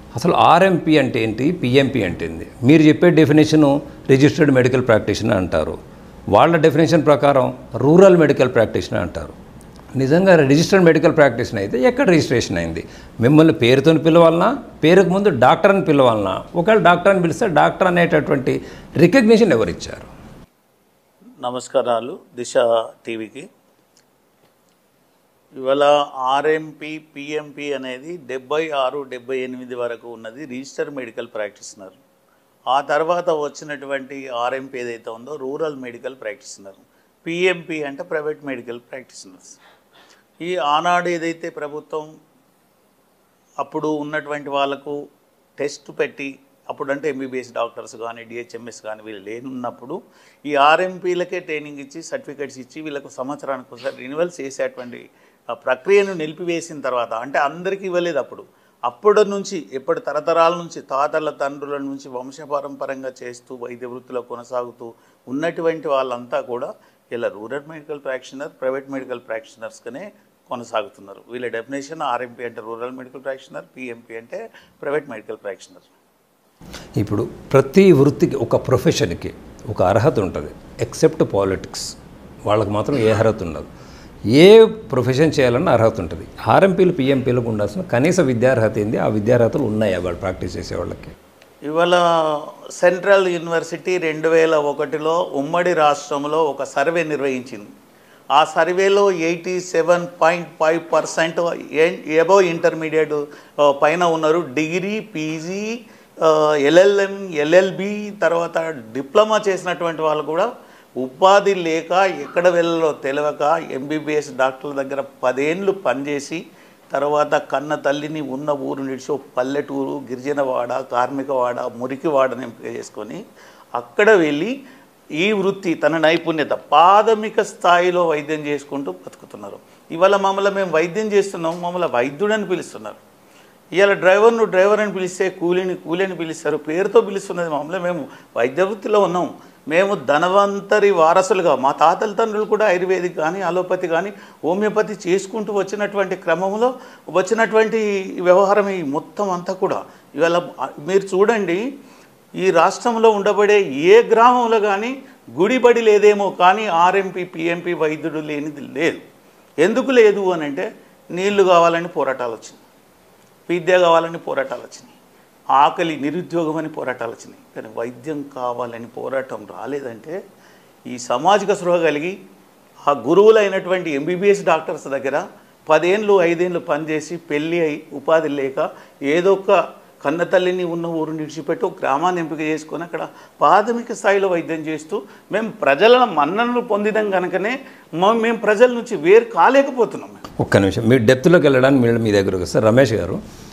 అసలు ఆర్ఎంపీ అంటే ఏంటి పిఎంపీ అంటే ఏంటి మీరు చెప్పే డెఫినేషను రిజిస్టర్డ్ మెడికల్ ప్రాక్టీషనర్ అంటారు వాళ్ళ డెఫినేషన్ ప్రకారం రూరల్ మెడికల్ ప్రాక్టీషనర్ అంటారు నిజంగా రిజిస్టర్డ్ మెడికల్ ప్రాక్టీషనర్ అయితే ఎక్కడ రిజిస్ట్రేషన్ అయింది మిమ్మల్ని పేరుతో పిలవాలన్నా పేరుకు ముందు డాక్టర్ అని పిలవాలన్నా ఒకవేళ డాక్టర్ అని పిలిస్తే డాక్టర్ అనేటటువంటి రికగ్నిషన్ ఎవరు ఇచ్చారు నమస్కారాలు దిశ టీవీకి ఇవాళ ఆర్ఎంపీ పిఎంపి అనేది డెబ్బై ఆరు డెబ్బై ఎనిమిది వరకు ఉన్నది రిజిస్టర్ మెడికల్ ప్రాక్టీషనర్ ఆ తర్వాత వచ్చినటువంటి ఆర్ఎంపీ ఏదైతే ఉందో రూరల్ మెడికల్ ప్రాక్టీషనర్ పిఎంపి అంటే ప్రైవేట్ మెడికల్ ప్రాక్టీషనర్స్ ఈ ఆనాడు ఏదైతే ప్రభుత్వం అప్పుడు ఉన్నటువంటి వాళ్ళకు టెస్ట్ పెట్టి అప్పుడంటే ఎంబీబీఎస్ డాక్టర్స్ కానీ డిహెచ్ఎంఎస్ కానీ వీళ్ళు లేనున్నప్పుడు ఈ ఆర్ఎంపీలకే ట్రైనింగ్ ఇచ్చి సర్టిఫికెట్స్ ఇచ్చి వీళ్ళకు సంవత్సరానికి ఒకసారి రినివల్స్ చేసేటువంటి ఆ ప్రక్రియను నిలిపివేసిన తర్వాత అంటే అందరికీ ఇవ్వలేదు అప్పుడు అప్పటి నుంచి ఎప్పటి తరతరాల నుంచి తాతల తండ్రుల నుంచి వంశపారంపరంగా చేస్తూ వైద్య వృత్తిలో కొనసాగుతూ ఉన్నటువంటి వాళ్ళంతా కూడా ఇలా rural medical practitioner private medical ప్రాక్టీషనర్స్గానే కొనసాగుతున్నారు వీళ్ళ డెఫినేషన్ ఆర్ఎంపీ అంటే రూరల్ మెడికల్ ప్రాక్టీషనర్ పిఎంపీ అంటే ప్రైవేట్ మెడికల్ ప్రాక్టీషనర్ ఇప్పుడు ప్రతి వృత్తికి ఒక ప్రొఫెషన్కి ఒక అర్హత ఉంటుంది ఎక్సెప్ట్ పాలిటిక్స్ వాళ్ళకి మాత్రం ఏ అర్హత ఉండదు ఏ ప్రొఫెషన్ చేయాలన్న అర్హత ఉంటుంది ఆర్ఎంపీలు పిఎంపీలకు ఉండాల్సిన కనీస విద్యార్హత ఏంది ఆ విద్యార్హతలు ఉన్నాయా వాళ్ళు ప్రాక్టీస్ చేసే వాళ్ళకి ఇవాళ సెంట్రల్ యూనివర్సిటీ రెండు వేల ఒకటిలో ఉమ్మడి రాష్ట్రంలో ఒక సర్వే నిర్వహించింది ఆ సర్వేలో eighty seven point five percent above intermediate పైన ఉన్నారు డిగ్రీ పీజీ ఎల్ఎల్ఎం ఎల్ఎల్బి తర్వాత డిప్లొమా చేసినటువంటి వాళ్ళు కూడా ఉపాధి లేక ఎక్కడ వెళ్ళలో తెలియక ఎంబీబీఎస్ డాక్టర్ల దగ్గర పదేళ్ళు పనిచేసి తర్వాత కన్న తల్లిని ఉన్న ఊరు నిడిచి ఒక పల్లెటూరు గిరిజనవాడ కార్మికవాడ మురికివాడని ఎంపిక చేసుకొని అక్కడ వెళ్ళి ఈ వృత్తి తన నైపుణ్యత ప్రాథమిక స్థాయిలో వైద్యం చేసుకుంటూ బతుకుతున్నారు ఇవాళ మమ్మల్ని మేము వైద్యం చేస్తున్నాం మమ్మల్ని వైద్యుడని పిలుస్తున్నారు ఇవాళ డ్రైవర్ను డ్రైవర్ అని పిలిస్తే కూలీని కూలీ అని పిలుస్తారు పేరుతో పిలుస్తున్నది మమ్మల్ని మేము వైద్య వృత్తిలో ఉన్నాం మేము ధనవంతరి వారసులుగా మా తాతల తండ్రులు కూడా ఆయుర్వేదిక్ కానీ అలోపతి కానీ హోమియోపతి చేసుకుంటూ వచ్చినటువంటి క్రమంలో వచ్చినటువంటి వ్యవహారం ఈ మొత్తం అంతా కూడా ఇవాళ మీరు చూడండి ఈ రాష్ట్రంలో ఉండబడే ఏ గ్రామంలో కానీ గుడిబడి లేదేమో కానీ ఆర్ఎంపీ పిఎంపీ వైద్యుడు లేనిది లేదు ఎందుకు లేదు అని అంటే నీళ్లు కావాలని పోరాటాలు వచ్చినాయి విద్య కావాలని పోరాటాలు వచ్చినాయి ఆకలి నిరుద్యోగం అని పోరాటాలు వచ్చినాయి కానీ వైద్యం కావాలని పోరాటం రాలేదంటే ఈ సామాజిక స్పృహ కలిగి ఆ గురువులైనటువంటి ఎంబీబీఎస్ డాక్టర్స్ దగ్గర పదేళ్ళు ఐదేళ్ళు పనిచేసి పెళ్ళి అయి ఉపాధి లేక ఏదో ఒక కన్న తల్లిని ఉన్న ఊరు విడిచిపెట్టి ఒక గ్రామాన్ని ఎంపిక చేసుకొని అక్కడ ప్రాథమిక స్థాయిలో వైద్యం చేస్తూ మేము ప్రజల మన్ననలు పొందిదాం కనుకనే మ- మేము ప్రజల నుంచి వేరు కాలేకపోతున్నాం మేము ఒక్క నిమిషం మీరు డెప్త్లోకి వెళ్ళడానికి మీరు మీ దగ్గరకు వస్తారు రమేష్ గారు